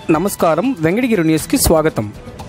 నమస్కారం వెంకటగిరి న్యూస్కి స్వాగతం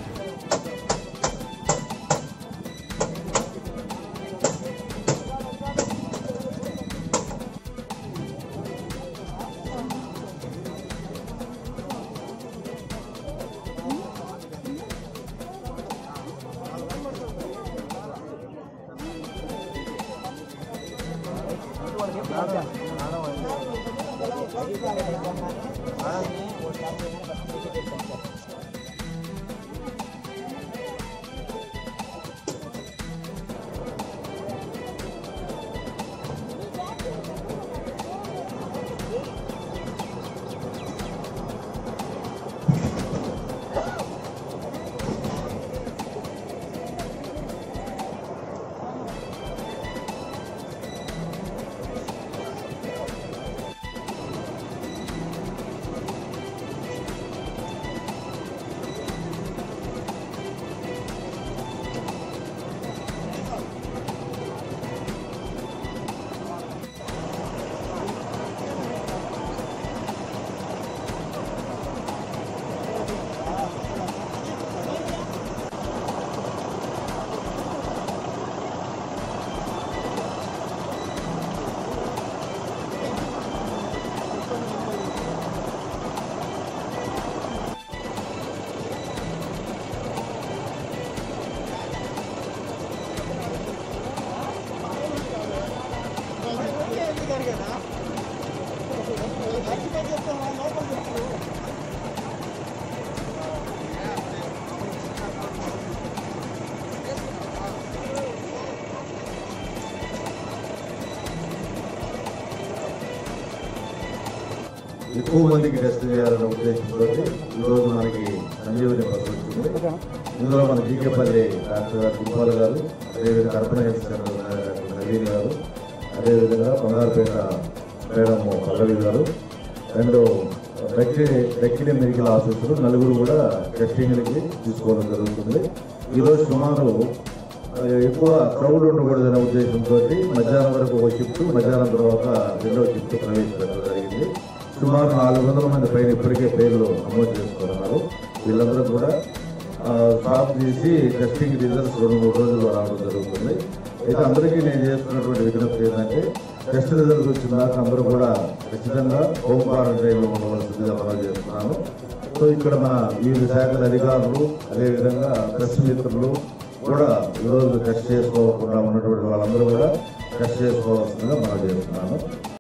ఎక్కువ మందికి టెస్ట్ చేయాలనే ఉద్దేశంతో ఈరోజు మనకి సంజీవని బస్సు వచ్చింది ఇందులో మన జీకేపల్లి డాక్టర్ గారు తిప్పాల గారు అదేవిధంగా urban health centre doctor Naveen గారు అదేవిధంగా బంగారుపేట మేడం పల్లవి గారు అండ్ డెక్కి డెక్కిలి మెడికల్ ఆఫీసర్ నలుగురు కూడా టెస్టింగ్లకి తీసుకోవడం జరుగుతుంది ఈరోజు సుమారు ఆ, ఎక్కువ క్రౌడ్ ఉండకూడదనే ఉద్దేశంతో మధ్యాహ్నం వరకు ఒక షిఫ్ట్ మధ్యాహ్నం తర్వాత రెండో షిఫ్ట్ ప్రవేశపెట్టడం జరిగింది సుమారు నాలుగు వందల మంది పైన ఇప్పటికే పేర్లు నమోదు చేసుకున్నారు వీళ్ళందరూ కూడా ఆ, స్టాప్ తీసి టెస్టింగ్ రిజల్ట్స్ రెండు మూడు రోజుల్లో రావడం జరుగుతుంది అయితే అందరికీ నేను చేస్తున్నటువంటి విజ్ఞప్తి ఏంటంటే టెస్ట్ రిజల్ట్స్ వచ్చిన దాకా అందరూ కూడా ఖచ్చితంగా హోమ్ క్వారంటైన్లో ఉండవలసిందిగా మనం చేస్తున్నాను సో ఇక్కడ మన వివిధ శాఖల అధికారులు అదేవిధంగా ప్రెస్ మిత్రులు కూడా ఈరోజు టెస్ట్ చేసుకోకుండా ఉన్నటువంటి వాళ్ళందరూ కూడా టెస్ట్ చేసుకోవాల్సిందిగా మనం చేస్తున్నాను